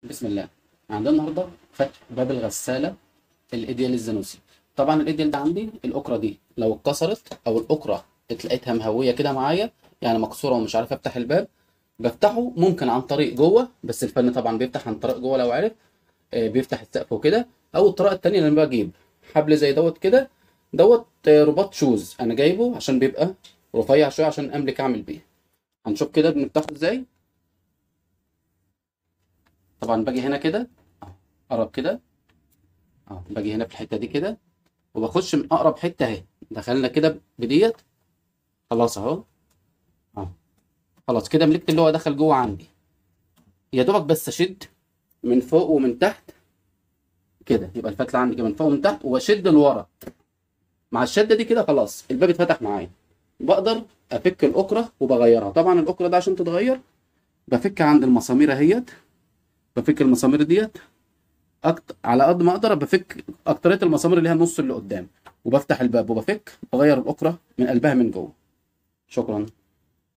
بسم الله عندنا النهارده فتح باب الغساله الايديال الزانوسي طبعا الايديال ده عندي الاكره دي لو اتكسرت او الاكره اتلقيتها مهويه كده معايا يعني مكسوره ومش عارف افتح الباب بفتحه ممكن عن طريق جوه بس الفن طبعا بيفتح عن طريق جوه لو عرف آه، بيفتح السقف وكده او الطريقه التانيه لما بجيب حبل زي دوت كده دوت آه، رباط شوز انا جايبه عشان بيبقى رفيع شويه عشان املك اعمل بيه هنشوف كده بنفتحه ازاي طبعا باجي هنا كده أهو، اقرب كده اه باجي هنا في الحته دي كده وبخش من اقرب حته اهي دخلنا كده بديت خلاص اهو اه خلاص كده ملكت اللي هو دخل جوه عندي يا دوبك بس اشد من فوق ومن تحت كده يبقى الفتله عندي كده من فوق ومن تحت واشد لورا مع الشده دي كده خلاص الباب اتفتح معايا بقدر افك الاكره وبغيرها طبعا الاكره ده عشان تتغير بفك عند المسامير اهيت بفك المسامير ديت أكت... على قد ما اقدر بفك اكتريه المسامير اللي هي النص اللي قدام وبفتح الباب وبفك بغير الاكره من قلبها من جوه شكرا